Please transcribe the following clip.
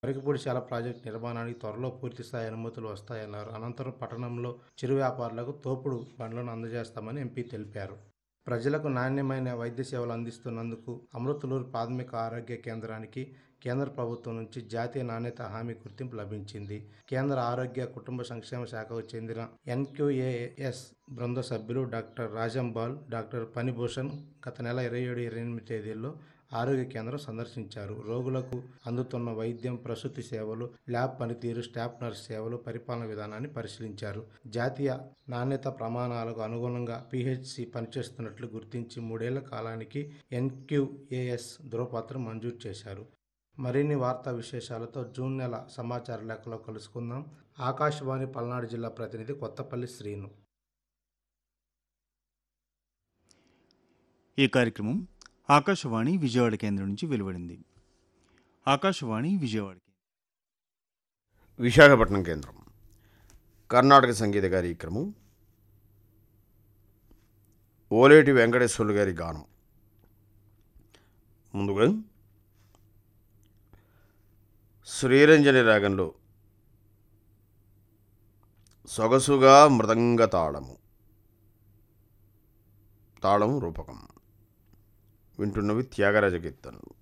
వరకపూడిశాల project నిర్మాణానికి త్వరలో పూర్తిస్థాయి అనుమతులు వస్తాయన్నారు అనంతరం పట్టణంలో చిరు వ్యాపారులకు తోపుడు బండ్లను అందజేస్తామని ఎంపీ తెలిపారు ప్రజలకు నాణ్యమైన వైద్య సేవలు అందిస్తున్నందుకు అమృతలూరు ప్రాథమిక ఆరోగ్య కేంద్రానికి కేంద్ర ప్రభుత్వం నుంచి జాతీయ నాణ్యత హామీ గుర్తింపు లభించింది కేంద్ర ఆరోగ్య కుటుంబ సంక్షేమ శాఖకు చెందిన ఎన్క్యూఏఎస్ బృంద సభ్యులు డాక్టర్ రాజంబాల్ డాక్టర్ పనిభూషణ్ గత నెల ఇరవై ఏడు ఇరవై ఎనిమిది తేదీల్లో ఆరోగ్య కేంద్రం సందర్శించారు రోగులకు అందుతున్న వైద్యం ప్రసూతి సేవలు ల్యాబ్ పనితీరు స్టాఫ్ నర్స్ సేవలు పరిపాలన విధానాన్ని పరిశీలించారు జాతీయ నాణ్యత ప్రమాణాలకు అనుగుణంగా పిహెచ్సి పనిచేస్తున్నట్లు గుర్తించి మూడేళ్ల కాలానికి ఎన్క్యూఏఎస్ ధృవపత్రం మంజూరు చేశారు మరిన్ని వార్తా విశేషాలతో జూన్ నెల సమాచార లేఖలో కలుసుకుందాం ఆకాశవాణి పల్నాడు జిల్లా ప్రతినిధి కొత్తపల్లి శ్రీను ఈ కార్యక్రమం ఆకాశవాణి విజయవాడ కేంద్రం నుంచి వెలువడింది ఆకాశవాణి విజయవాడ కేంద్రం. విశాఖపట్నం కేంద్రం కర్ణాటక సంగీత కార్యక్రమం ఓలేటి వెంకటేశ్వర్లు గారి గానం ముందుగా శ్రీరంజని రాగంలో సొగసుగా మృదంగ తాళము తాళం రూపకం వింటున్నవి త్యాగరాజ కీర్తనలు